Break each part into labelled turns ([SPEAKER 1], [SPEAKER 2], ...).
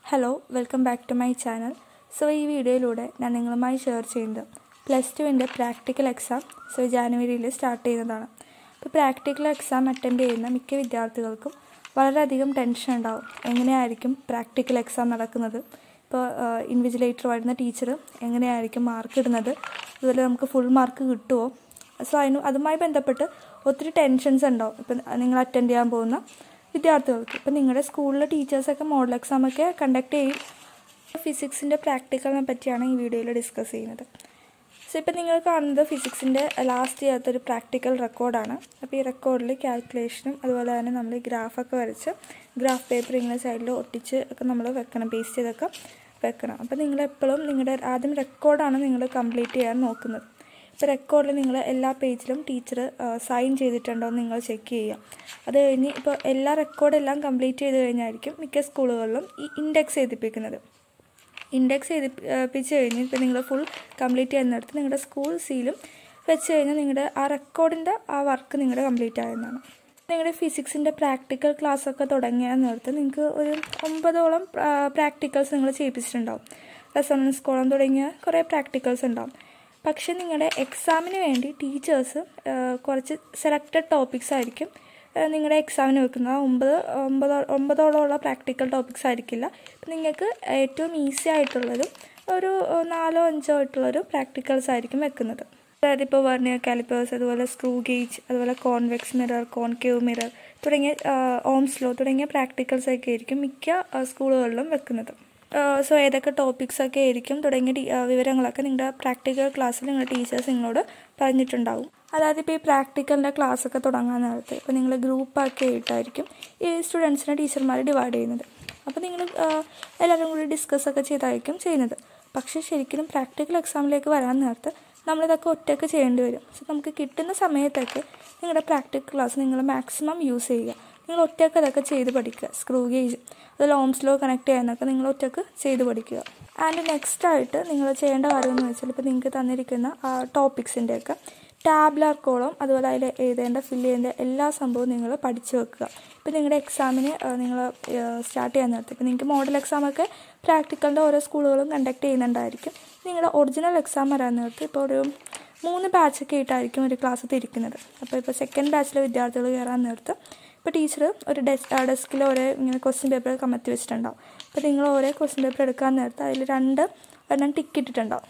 [SPEAKER 1] hello welcome back to my channel so ഈ വീഡിയോയിലൂടെ ഞാൻ നിങ്ങളുമായി ഷെയർ ചെയ്യുന്നത് പ്ലസ് ടുവിൻ്റെ പ്രാക്ടിക്കൽ എക്സാം സോ ജാനുവരിയിൽ സ്റ്റാർട്ട് ചെയ്യുന്നതാണ് അപ്പോൾ പ്രാക്ടിക്കൽ എക്സാം അറ്റൻഡ് ചെയ്യുന്ന മിക്ക വിദ്യാർത്ഥികൾക്കും വളരെയധികം ടെൻഷൻ ഉണ്ടാവും എങ്ങനെയായിരിക്കും പ്രാക്ടിക്കൽ എക്സാം നടക്കുന്നത് ഇപ്പോൾ ഇൻവിജിലേറ്റർ വരുന്ന ടീച്ചർ എങ്ങനെയായിരിക്കും മാർക്ക് ഇടുന്നത് അതുപോലെ നമുക്ക് ഫുൾ മാർക്ക് കിട്ടുമോ സോ അതിന് അതുമായി ബന്ധപ്പെട്ട് ഒത്തിരി ടെൻഷൻസ് ഉണ്ടാവും ഇപ്പം നിങ്ങൾ അറ്റൻഡ് ചെയ്യാൻ പോകുന്ന വിദ്യാർത്ഥികൾക്ക് ഇപ്പം നിങ്ങളുടെ സ്കൂളിലെ ടീച്ചേഴ്സൊക്കെ മോഡൽ എക്സാമൊക്കെ കണ്ടക്ട് ചെയ്യും ഫിസിക്സിൻ്റെ പ്രാക്ടിക്കലിനെ പറ്റിയാണ് ഈ വീഡിയോയിൽ ഡിസ്കസ് ചെയ്യുന്നത് സോ ഇപ്പം നിങ്ങൾ കാണുന്നത് ഫിസിക്സിൻ്റെ ലാസ്റ്റ് ചെയ്യാത്തൊരു പ്രാക്ടിക്കൽ റെക്കോർഡാണ് അപ്പോൾ ഈ റെക്കോർഡിൽ കാൽക്കുലേഷനും അതുപോലെ തന്നെ നമ്മൾ ഈ ഗ്രാഫൊക്കെ വരച്ച് ഗ്രാഫ് പേപ്പർ ഇങ്ങനെ സൈഡിൽ ഒട്ടിച്ച് ഒക്കെ നമ്മൾ വെക്കണം പേസ്റ്റ് ചെയ്തൊക്കെ വെക്കണം അപ്പോൾ നിങ്ങൾ എപ്പോഴും നിങ്ങളുടെ ആദ്യം റെക്കോർഡാണ് നിങ്ങൾ കംപ്ലീറ്റ് ചെയ്യാൻ നോക്കുന്നത് ഇപ്പോൾ റെക്കോർഡിൽ നിങ്ങൾ എല്ലാ പേജിലും ടീച്ചർ സൈൻ ചെയ്തിട്ടുണ്ടോ എന്ന് നിങ്ങൾ ചെക്ക് ചെയ്യുക അത് കഴിഞ്ഞ് ഇപ്പോൾ എല്ലാ റെക്കോർഡെല്ലാം കംപ്ലീറ്റ് ചെയ്ത് കഴിഞ്ഞായിരിക്കും മിക്ക സ്കൂളുകളിലും ഈ ഇൻഡെക്സ് ചെയ്തിപ്പിക്കുന്നത് ഇൻഡെക്സ് ചെയ്തിപ്പിച്ച് കഴിഞ്ഞ് ഇപ്പോൾ നിങ്ങൾ ഫുൾ കംപ്ലീറ്റ് ചെയ്യുന്നിടത്ത് നിങ്ങളുടെ സ്കൂൾ സീലും വെച്ച് കഴിഞ്ഞാൽ നിങ്ങളുടെ ആ റെക്കോർഡിൻ്റെ ആ വർക്ക് നിങ്ങളുടെ കംപ്ലീറ്റ് ആയെന്നാണ് നിങ്ങളുടെ ഫിസിക്സിൻ്റെ പ്രാക്ടിക്കൽ ക്ലാസ്സൊക്കെ തുടങ്ങിയ നേരത്ത് നിങ്ങൾക്ക് ഒരു ഒമ്പതോളം പ്രാക്ടിക്കൽസ് നിങ്ങൾ ചെയ്യിപ്പിച്ചിട്ടുണ്ടാവും റെസണൻസ് കോളം തുടങ്ങിയ കുറേ പ്രാക്ടിക്കൽസ് ഉണ്ടാവും പക്ഷെ നിങ്ങളുടെ എക്സാമിന് വേണ്ടി ടീച്ചേഴ്സ് കുറച്ച് സെലക്റ്റഡ് ടോപ്പിക്സ് ആയിരിക്കും നിങ്ങളുടെ എക്സാമിന് വെക്കുന്നത് ഒമ്പത് ഒമ്പത് ഒമ്പതോളമുള്ള പ്രാക്ടിക്കൽ ടോപ്പിക്സ് ആയിരിക്കില്ല നിങ്ങൾക്ക് ഏറ്റവും ഈസി ആയിട്ടുള്ളതും ഒരു നാലോ അഞ്ചോ ആയിട്ടുള്ളൊരു പ്രാക്ടിക്കൽസ് ആയിരിക്കും വെക്കുന്നത് അതായത് ഇപ്പോൾ വെർണിയർ കാലിപ്പേഴ്സ് അതുപോലെ സ്ക്രൂ ഗേജ് അതുപോലെ കോൺവെക്സ് മിറർ കോൺകേവ് മിറർ തുടങ്ങിയ ഓംസ്ലോ തുടങ്ങിയ പ്രാക്ടിക്കൽസ് ഒക്കെ ആയിരിക്കും മിക്ക സ്കൂളുകളിലും വെക്കുന്നത് സോ ഏതൊക്കെ ടോപ്പിക്സ് ഒക്കെ ആയിരിക്കും തുടങ്ങിയ വിവരങ്ങളൊക്കെ നിങ്ങളുടെ പ്രാക്ടിക്കൽ ക്ലാസ്സിൽ നിങ്ങളുടെ ടീച്ചേഴ്സ് നിങ്ങളോട് പറഞ്ഞിട്ടുണ്ടാവും അതായത് ഇപ്പോൾ ഈ പ്രാക്ടിക്കലിൻ്റെ ക്ലാസ്സൊക്കെ തുടങ്ങാൻ നേരത്തെ ഇപ്പോൾ നിങ്ങൾ ഗ്രൂപ്പാക്കി ആയിട്ടായിരിക്കും ഈ സ്റ്റുഡൻസിനെ ടീച്ചർമാർ ഡിവൈഡ് ചെയ്യുന്നത് അപ്പോൾ നിങ്ങൾ എല്ലാവരും കൂടി ഡിസ്കസ് ഒക്കെ ചെയ്തായിരിക്കും ചെയ്യുന്നത് പക്ഷേ ശരിക്കും പ്രാക്ടിക്കൽ എക്സാമിലേക്ക് വരാൻ നേരത്ത് നമ്മളിതൊക്കെ ഒറ്റയ്ക്ക് ചെയ്യേണ്ടി വരും സോ നമുക്ക് കിട്ടുന്ന സമയത്തൊക്കെ നിങ്ങളുടെ പ്രാക്ടിക്കൽ ക്ലാസ് നിങ്ങൾ മാക്സിമം യൂസ് ചെയ്യുക നിങ്ങൾ ഒറ്റയ്ക്ക് അതൊക്കെ ചെയ്ത് പഠിക്കുക സ്ക്രൂ ഗേജ് അതിൽ ഓംസ്ലോ കണക്ട് ചെയ്യാനൊക്കെ നിങ്ങൾ ഒറ്റയ്ക്ക് ചെയ്ത് പഠിക്കുക ആൻഡ് നെക്സ്റ്റ് ആയിട്ട് നിങ്ങൾ ചെയ്യേണ്ട കാര്യം എന്ന് വെച്ചാൽ ഇപ്പോൾ നിങ്ങൾക്ക് തന്നിരിക്കുന്ന ടോപ്പിക്സിൻ്റെയൊക്കെ ടാബ്ലാർ കോളം അതുപോലെ അതിൽ എഴുതേണ്ട ഫില്ല് ചെയ്യേണ്ട എല്ലാ സംഭവവും നിങ്ങൾ പഠിച്ചു വെക്കുക ഇപ്പോൾ നിങ്ങളുടെ എക്സാമിന് നിങ്ങൾ സ്റ്റാർട്ട് ചെയ്യാൻ നേരത്തെ ഇപ്പോൾ നിങ്ങൾക്ക് മോഡൽ എക്സാമൊക്കെ പ്രാക്ടിക്കലിൻ്റെ ഓരോ സ്കൂളുകളും കണ്ടക്ട് ചെയ്യുന്നുണ്ടായിരിക്കും നിങ്ങളുടെ ഒറിജിനൽ എക്സാം വരാൻ നേരത്ത് ഇപ്പോൾ ഒരു മൂന്ന് ബാച്ചൊക്കെ ആയിട്ടായിരിക്കും ഒരു ക്ലാസ് തിരിക്കുന്നത് അപ്പോൾ ഇപ്പോൾ സെക്കൻഡ് ബാച്ചിലെ വിദ്യാർത്ഥികൾ കയറാൻ നേരത്ത് ഇപ്പോൾ ടീച്ചർ ഒരു ഡെസ്ക് ഡെസ്കിൽ ഓരോ ഇങ്ങനെ ക്വസ്റ്റ്യൻ പേപ്പർ കമത്തി വെച്ചിട്ടുണ്ടാവും അപ്പോൾ നിങ്ങൾ ഓരോ ക്വസ്റ്റ്യൻ പേപ്പർ എടുക്കാൻ നേരത്ത് അതിൽ രണ്ട് എണ്ണം ടിക്ക് ഇട്ടിട്ടുണ്ടാവും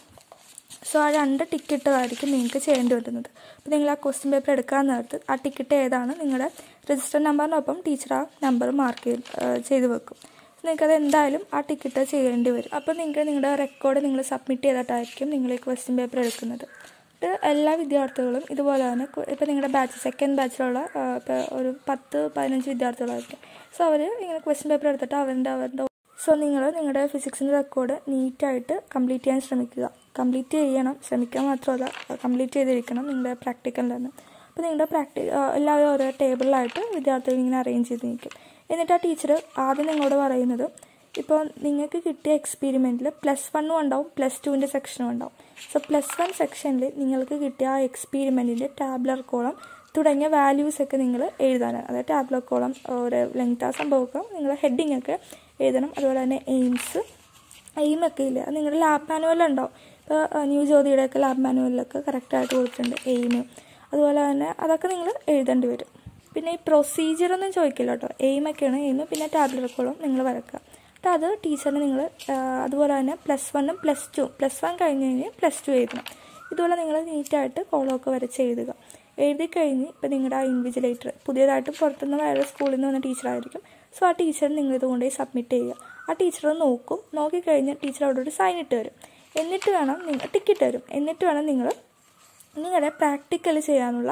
[SPEAKER 1] സോ ആ രണ്ട് ടിക്കറ്റായിരിക്കും നിങ്ങൾക്ക് ചെയ്യേണ്ടി വരുന്നത് അപ്പോൾ നിങ്ങൾ ആ ക്വസ്റ്റ്യൻ പേപ്പർ എടുക്കാൻ നേരത്ത് ആ ടിക്കറ്റ് ഏതാണ് നിങ്ങളുടെ രജിസ്റ്റർ നമ്പറിനൊപ്പം ടീച്ചർ ആ നമ്പർ മാർക്ക് ചെയ്ത് വെക്കും നിങ്ങൾക്കത് എന്തായാലും ആ ടിക്കറ്റ് ചെയ്യേണ്ടി വരും അപ്പോൾ നിങ്ങൾക്ക് നിങ്ങളുടെ റെക്കോർഡ് നിങ്ങൾ സബ്മിറ്റ് ചെയ്തിട്ടായിരിക്കും നിങ്ങൾ ഈ ക്വസ്റ്റ്യൻ പേപ്പർ എടുക്കുന്നത് എല്ലാ വിദ്യാർത്ഥികളും ഇതുപോലെ തന്നെ ഇപ്പോൾ നിങ്ങളുടെ ബാച്ച് സെക്കൻഡ് ബാച്ചിലുള്ള ഇപ്പോൾ ഒരു പത്ത് പതിനഞ്ച് വിദ്യാർത്ഥികളായിരിക്കും സോ അവർ ഇങ്ങനെ ക്വസ്റ്റ്യൻ പേപ്പർ എടുത്തിട്ട് അവരുടെ അവരുടെ സോ നിങ്ങൾ നിങ്ങളുടെ ഫിസിക്സിൻ്റെ റെക്കോർഡ് നീറ്റായിട്ട് കംപ്ലീറ്റ് ചെയ്യാൻ ശ്രമിക്കുക കംപ്ലീറ്റ് ചെയ്യണം ശ്രമിക്കാൻ മാത്രമല്ല കംപ്ലീറ്റ് ചെയ്തിരിക്കണം നിങ്ങളുടെ പ്രാക്ടിക്കലിൽ തന്നെ അപ്പോൾ നിങ്ങളുടെ പ്രാക്ടി എല്ലാവരും ഓരോ ടേബിളിലായിട്ട് വിദ്യാർത്ഥികൾ ഇങ്ങനെ അറേഞ്ച് ചെയ്ത് നിൽക്കും എന്നിട്ട് ആ ടീച്ചർ ആദ്യം നിങ്ങളോട് പറയുന്നത് ഇപ്പോൾ നിങ്ങൾക്ക് കിട്ടിയ എക്സ്പീരിമെൻറ്റിൽ പ്ലസ് വണ്ണും ഉണ്ടാവും പ്ലസ് ടുവിൻ്റെ സെക്ഷനും ഉണ്ടാവും സോ പ്ലസ് വൺ സെക്ഷനിൽ നിങ്ങൾക്ക് കിട്ടിയ ആ എക്സ്പീരിമെൻറ്റിൻ്റെ ടാബ്ലർ കോളം തുടങ്ങിയ വാല്യൂസ് ഒക്കെ നിങ്ങൾ എഴുതാനാണ് അതായത് ടാബ്ലർ കോളം ഒരു ലെങ്ത് ആ സംഭവമൊക്കെ നിങ്ങൾ ഹെഡിങ് ഒക്കെ എഴുതണം അതുപോലെ തന്നെ എയിംസ് എയിമൊക്കെ ഇല്ല നിങ്ങളുടെ ലാബ് മാനുവലുണ്ടാവും ഇപ്പോൾ ന്യൂ ജ്യോതിയുടെയൊക്കെ ലാബ് മാനുവലിലൊക്കെ കറക്റ്റായിട്ട് കൊടുത്തിട്ടുണ്ട് എയിം അതുപോലെ തന്നെ അതൊക്കെ നിങ്ങൾ എഴുതേണ്ടി വരും പിന്നെ ഈ പ്രൊസീജിയറൊന്നും ചോദിക്കില്ല കേട്ടോ എയിമൊക്കെയാണ് എയിം പിന്നെ ടാബ്ലർ കോളം നിങ്ങൾ വരക്കുക എന്നിട്ട് അത് ടീച്ചറിന് നിങ്ങൾ അതുപോലെ തന്നെ പ്ലസ് വണ്ണും പ്ലസ് ടു പ്ലസ് വൺ കഴിഞ്ഞ് കഴിഞ്ഞ് പ്ലസ് ടു എഴുതണം ഇതുപോലെ നിങ്ങൾ നീറ്റായിട്ട് കോളമൊക്കെ വരച്ച് എഴുതുക എഴുതി കഴിഞ്ഞ് ഇപ്പോൾ നിങ്ങളുടെ ആ ഇൻവിജിലേറ്റർ പുതിയതായിട്ട് പുറത്തുനിന്ന് വേറെ സ്കൂളിൽ നിന്ന് വന്ന ടീച്ചറായിരിക്കും സോ ആ ടീച്ചറിന് നിങ്ങൾ ഇത് കൊണ്ടുപോയി സബ്മിറ്റ് ചെയ്യുക ആ ടീച്ചർ നോക്കും നോക്കിക്കഴിഞ്ഞ് ടീച്ചർ അവിടെ ഒരു സൈൻ ഇട്ട് തരും എന്നിട്ട് വേണം നിങ്ങൾ ടിക്കറ്റ് തരും എന്നിട്ട് വേണം നിങ്ങൾ നിങ്ങളുടെ പ്രാക്ടിക്കൽ ചെയ്യാനുള്ള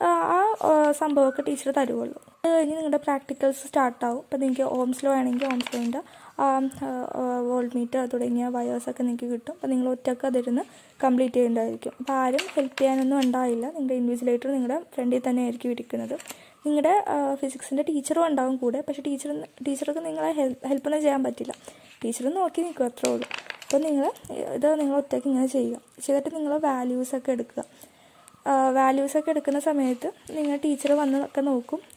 [SPEAKER 1] ആ സംഭവമൊക്കെ ടീച്ചർ തരുള്ളൂ അത് കഴിഞ്ഞ് നിങ്ങളുടെ പ്രാക്ടിക്കൽസ് സ്റ്റാർട്ടാവും ഇപ്പോൾ നിങ്ങൾക്ക് ഓംസ്ലോ ആണെങ്കിൽ ഓംസ്ലോൻ്റെ വോൾട്ട് മീറ്റർ തുടങ്ങിയ വയേഴ്സൊക്കെ നിങ്ങൾക്ക് കിട്ടും അപ്പോൾ നിങ്ങൾ ഒറ്റക്ക് അതിരുന്ന് കംപ്ലീറ്റ് ചെയ്യേണ്ടതായിരിക്കും അപ്പോൾ ആരും ഹെൽപ്പ് ചെയ്യാനൊന്നും ഉണ്ടാവില്ല നിങ്ങളുടെ ഇൻവിജിലേറ്റർ നിങ്ങളുടെ ഫ്രണ്ടിൽ തന്നെ ആയിരിക്കും ഇരിക്കുന്നത് നിങ്ങളുടെ ഫിസിക്സിൻ്റെ ടീച്ചറും ഉണ്ടാവും കൂടെ പക്ഷേ ടീച്ചർ ടീച്ചർക്ക് നിങ്ങളെ ഹെൽപ്പൊന്നും ചെയ്യാൻ പറ്റില്ല ടീച്ചർ നോക്കി നിൽക്കും അത്രേ ഉള്ളൂ അപ്പോൾ നിങ്ങൾ ഇത് നിങ്ങൾ ഒറ്റയ്ക്ക് ഇങ്ങനെ ചെയ്യുക ചെയ്തിട്ട് നിങ്ങൾ വാല്യൂസൊക്കെ എടുക്കുക വാല്യൂസൊക്കെ എടുക്കുന്ന സമയത്ത് നിങ്ങൾ ടീച്ചർ വന്ന് ഒക്കെ നോക്കും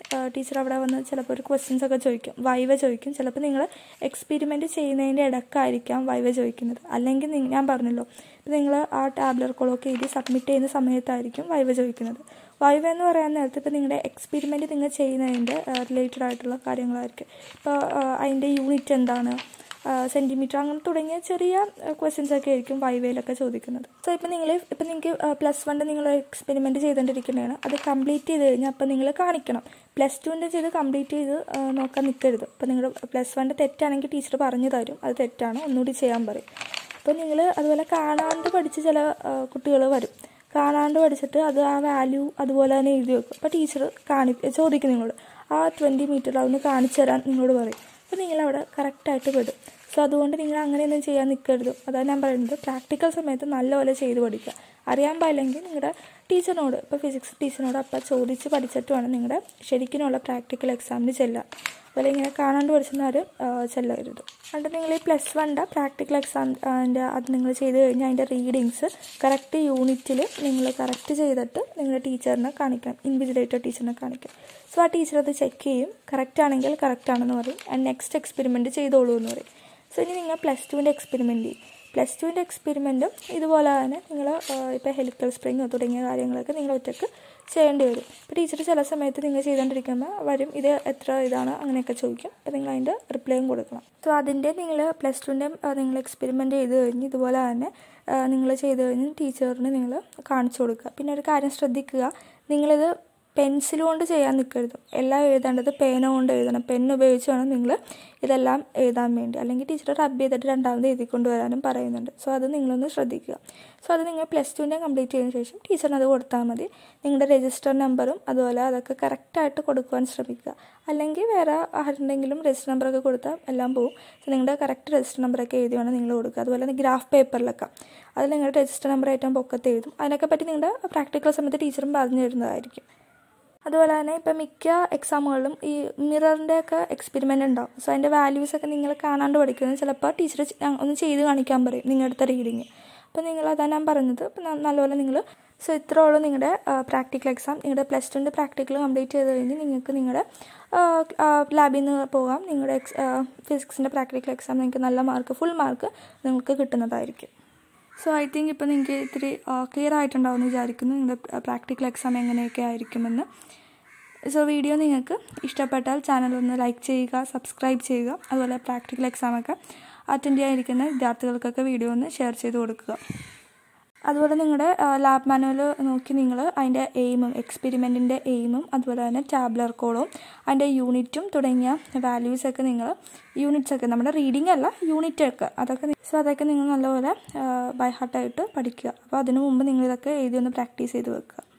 [SPEAKER 1] ടീച്ചർ അവിടെ വന്ന് ചിലപ്പോൾ ഒരു ക്വസ്റ്റ്യൻസ് ഒക്കെ ചോദിക്കും വൈവ ചോദിക്കും ചിലപ്പോൾ നിങ്ങൾ എക്സ്പെരിമെൻ്റ് ചെയ്യുന്നതിൻ്റെ ഇടക്കായിരിക്കാം വൈവ ചോദിക്കുന്നത് അല്ലെങ്കിൽ നി- ഞാൻ പറഞ്ഞല്ലോ ഇപ്പം നിങ്ങൾ ആ ടാബ്ലർ കോളൊക്കെ എഴുതി സബ്മിറ്റ് ചെയ്യുന്ന സമയത്തായിരിക്കും വൈവ ചോദിക്കുന്നത് വൈവ എന്ന് പറയാൻ നേരത്ത് ഇപ്പോൾ നിങ്ങളുടെ എക്സ്പെരിമെൻ്റ് നിങ്ങൾ ചെയ്യുന്നതിൻ്റെ റിലേറ്റഡ് ആയിട്ടുള്ള കാര്യങ്ങളായിരിക്കും ഇപ്പോൾ അതിൻ്റെ യൂണിറ്റ് എന്താണ് സെൻറ്റിമീറ്റർ അങ്ങനെ തുടങ്ങിയ ചെറിയ ക്വസ്റ്റ്യൻസ് ഒക്കെ ആയിരിക്കും വൈവയിലൊക്കെ ചോദിക്കുന്നത് സോ ഇപ്പം നിങ്ങൾ ഇപ്പം നിങ്ങൾക്ക് പ്ലസ് വണ്ണിൽ നിങ്ങൾ എക്സ്പെരിമെൻറ്റ് ചെയ്തുകൊണ്ടിരിക്കുന്നതാണ് അത് കംപ്ലീറ്റ് ചെയ്ത് കഴിഞ്ഞാൽ അപ്പം നിങ്ങൾ കാണിക്കണം പ്ലസ് ടുവിൻ്റെ ചെയ്ത് കംപ്ലീറ്റ് ചെയ്ത് ആ, നോക്കാൻ നിൽക്കരുത് അപ്പോൾ നിങ്ങൾ പ്ലസ് വണ്ണിൻ്റെ തെറ്റാണെങ്കിൽ ടീച്ചർ പറഞ്ഞു തരും അത് തെറ്റാണ് ഒന്നുകൂടി ചെയ്യാൻ പറയും അപ്പോൾ നിങ്ങൾ അതുപോലെ കാണാണ്ട് പഠിച്ച ചില കുട്ടികൾ വരും കാണാണ്ട് പഠിച്ചിട്ട് അത് ആ വാല്യൂ അതുപോലെ തന്നെ എഴുതി വെക്കും അപ്പോൾ ടീച്ചർ കാണി ചോദിക്കും നിങ്ങളോട് ആ ട്വൻറ്റി മീറ്റർ അതൊന്ന് കാണിച്ചു തരാൻ നിങ്ങളോട് പറയും അപ്പോൾ നിങ്ങളവിടെ കറക്റ്റായിട്ട് പെടും സോ അതുകൊണ്ട് നിങ്ങൾ അങ്ങനെയൊന്നും ചെയ്യാൻ നിൽക്കരുത് അതാണ് ഞാൻ പറയുന്നത് പ്രാക്ടിക്കൽ സമയത്ത് നല്ലപോലെ ചെയ്ത് പഠിക്കുക അറിയാൻ പാടില്ലെങ്കിൽ നിങ്ങളുടെ ടീച്ചറിനോട് ഇപ്പോൾ ഫിസിക്സ് ടീച്ചറിനോട് അപ്പം ചോദിച്ച് പഠിച്ചിട്ട് വേണം നിങ്ങളുടെ ശരിക്കുമുള്ള പ്രാക്ടിക്കൽ എക്സാമിന് ചെല്ലാൻ അതുപോലെ ഇങ്ങനെ കാണാണ്ട് പഠിച്ചെന്നാരും ചെല്ലരുത് അതുകൊണ്ട് നിങ്ങൾ ഈ പ്ലസ് വണ്ണിൻ്റെ പ്രാക്ടിക്കൽ എക്സാം അതിൻ്റെ അത് നിങ്ങൾ ചെയ്ത് കഴിഞ്ഞാൽ അതിൻ്റെ റീഡിങ്സ് കറക്റ്റ് യൂണിറ്റിൽ നിങ്ങൾ കറക്റ്റ് ചെയ്തിട്ട് നിങ്ങളുടെ ടീച്ചറിനെ കാണിക്കണം ഇൻവിജിലേറ്റർ ടീച്ചറിനെ കാണിക്കണം സോ ആ ടീച്ചർ അത് ചെക്ക് ചെയ്യും കറക്റ്റ് ആണെങ്കിൽ കറക്റ്റ് ആണെന്ന് പറയും ആൻഡ് നെക്സ്റ്റ് എക്സ്പെരിമെൻറ്റ് ചെയ്തോളൂ എന്ന് പറയും സോ ഇനി നിങ്ങൾ പ്ലസ് ടുവിൻ്റെ എക്സ്പെരിമെൻറ്റ് ചെയ്യും പ്ലസ് ടുവിൻ്റെ എക്സ്പെരിമെൻറ്റും ഇതുപോലെ തന്നെ നിങ്ങൾ ഇപ്പോൾ ഹെലിക്കൽ സ്പ്രിങ്ങോ തുടങ്ങിയ കാര്യങ്ങളൊക്കെ നിങ്ങൾ ഒറ്റയ്ക്ക് ചെയ്യേണ്ടി വരും ഇപ്പോൾ ടീച്ചർ ചില സമയത്ത് നിങ്ങൾ ചെയ്തുകൊണ്ടിരിക്കുമ്പോൾ വരും ഇത് എത്ര ഇതാണ് അങ്ങനെയൊക്കെ ചോദിക്കും അപ്പോൾ നിങ്ങൾ അതിൻ്റെ റിപ്ലൈയും കൊടുക്കണം സോ അതിൻ്റെ നിങ്ങൾ പ്ലസ് ടുവിൻ്റെ നിങ്ങൾ എക്സ്പെരിമെൻ്റ് ചെയ്ത് കഴിഞ്ഞ് ഇതുപോലെ തന്നെ നിങ്ങൾ ചെയ്ത് കഴിഞ്ഞ് ടീച്ചറിന് നിങ്ങൾ കാണിച്ചു കൊടുക്കുക പിന്നെ ഒരു കാര്യം ശ്രദ്ധിക്കുക നിങ്ങളിത് പെൻസിൽ കൊണ്ട് ചെയ്യാൻ നിൽക്കരുത് എല്ലാം എഴുതേണ്ടത് പേന കൊണ്ട് എഴുതണം പെൻ ഉപയോഗിച്ച് വേണം നിങ്ങൾ ഇതെല്ലാം എഴുതാൻ വേണ്ടി അല്ലെങ്കിൽ ടീച്ചർ റബ്ബ് ചെയ്തിട്ട് രണ്ടാമത് എഴുതിക്കൊണ്ട് വരാനും പറയുന്നുണ്ട് സോ അത് നിങ്ങളൊന്ന് ശ്രദ്ധിക്കുക സോ അത് നിങ്ങൾ പ്ലസ് ടുവിൻ്റെ കംപ്ലീറ്റ് ചെയ്തതിന് ശേഷം ടീച്ചറിന് അത് കൊടുത്താൽ മതി നിങ്ങളുടെ രജിസ്റ്റർ നമ്പറും അതുപോലെ അതൊക്കെ കറക്റ്റായിട്ട് കൊടുക്കുവാൻ ശ്രമിക്കുക അല്ലെങ്കിൽ വേറെ ആരുടെങ്കിലും രജിസ്റ്റർ നമ്പറൊക്കെ കൊടുത്താൽ എല്ലാം പോകും സോ നിങ്ങളുടെ കറക്റ്റ് രജിസ്റ്റർ നമ്പറൊക്കെ എഴുതി വേണം നിങ്ങൾ കൊടുക്കുക അതുപോലെ തന്നെ ഗ്രാഫ് പേപ്പറിലൊക്കെ അത് നിങ്ങളുടെ രജിസ്റ്റർ നമ്പർ ഏറ്റവും പൊക്കത്ത് എഴുതും അതിനൊക്കെ പറ്റി നിങ്ങളുടെ പ്രാക്ടിക്കൽ സമയത്ത് ടീച്ചറും പറഞ്ഞു തരുന്നതായിരിക്കും അതുപോലെ തന്നെ ഇപ്പം മിക്ക എക്സാമുകളിലും ഈ മിററിൻ്റെ ഒക്കെ എക്സ്പെരിമെൻ്റ് ഉണ്ടാവും സോ അതിൻ്റെ വാല്യൂസ് ഒക്കെ നിങ്ങൾ കാണാണ്ട് പഠിക്കുന്നത് ചിലപ്പോൾ ടീച്ചർ ഒന്ന് ചെയ്ത് കാണിക്കാൻ പറയും നിങ്ങളുടെ റീഡിങ് അപ്പോൾ നിങ്ങൾ അതാണ് ഞാൻ പറഞ്ഞത് അപ്പം ന- നല്ലപോലെ നിങ്ങൾ സോ ഇത്രയുള്ളൂ നിങ്ങളുടെ പ്രാക്ടിക്കൽ എക്സാം നിങ്ങളുടെ പ്ലസ് ടുൻ്റെ പ്രാക്ടിക്കൽ കംപ്ലീറ്റ് ചെയ്ത് കഴിഞ്ഞ് നിങ്ങൾക്ക് നിങ്ങളുടെ ലാബിൽ നിന്ന് പോകാം നിങ്ങളുടെ എക്സ് ഫിസിക്സിൻ്റെ പ്രാക്ടിക്കൽ എക്സാം നിങ്ങൾക്ക് നല്ല മാർക്ക് ഫുൾ മാർക്ക് നിങ്ങൾക്ക് കിട്ടുന്നതായിരിക്കും സോ ഐ തിങ്ക് ഇപ്പോൾ നിങ്ങൾക്ക് ഇത്തിരി ക്ലിയർ ആയിട്ടുണ്ടാവുമെന്ന് വിചാരിക്കുന്നു നിങ്ങളുടെ പ്രാക്ടിക്കൽ എക്സാം എങ്ങനെയൊക്കെ ആയിരിക്കുമെന്ന് സോ വീഡിയോ നിങ്ങൾക്ക് ഇഷ്ടപ്പെട്ടാൽ ചാനൽ ഒന്ന് ലൈക്ക് ചെയ്യുക സബ്സ്ക്രൈബ് ചെയ്യുക അതുപോലെ പ്രാക്ടിക്കൽ എക്സാമൊക്കെ അറ്റൻഡ് ചെയ്യാനിരിക്കുന്ന വിദ്യാർത്ഥികൾക്കൊക്കെ വീഡിയോ ഒന്ന് ഷെയർ ചെയ്ത് കൊടുക്കുക അതുപോലെ നിങ്ങളുടെ ലാബ് മാനുവൽ നോക്കി നിങ്ങൾ അതിൻ്റെ എയിമും എക്സ്പെരിമെൻറ്റിൻ്റെ എയിമും അതുപോലെ തന്നെ ടാബ്ലർ കോളും അതിൻ്റെ യൂണിറ്റും തുടങ്ങിയ വാല്യൂസൊക്കെ നിങ്ങൾ യൂണിറ്റ്സ് ഒക്കെ നമ്മുടെ റീഡിംഗ് അല്ല യൂണിറ്റ് ഒക്കെ അതൊക്കെ സോ അതൊക്കെ നിങ്ങൾ നല്ലപോലെ ബൈ ഹാർട്ടായിട്ട് പഠിക്കുക അപ്പോൾ അതിനു മുമ്പ് നിങ്ങളിതൊക്കെ എഴുതി ഒന്ന് പ്രാക്ടീസ് ചെയ്ത് വെക്കുക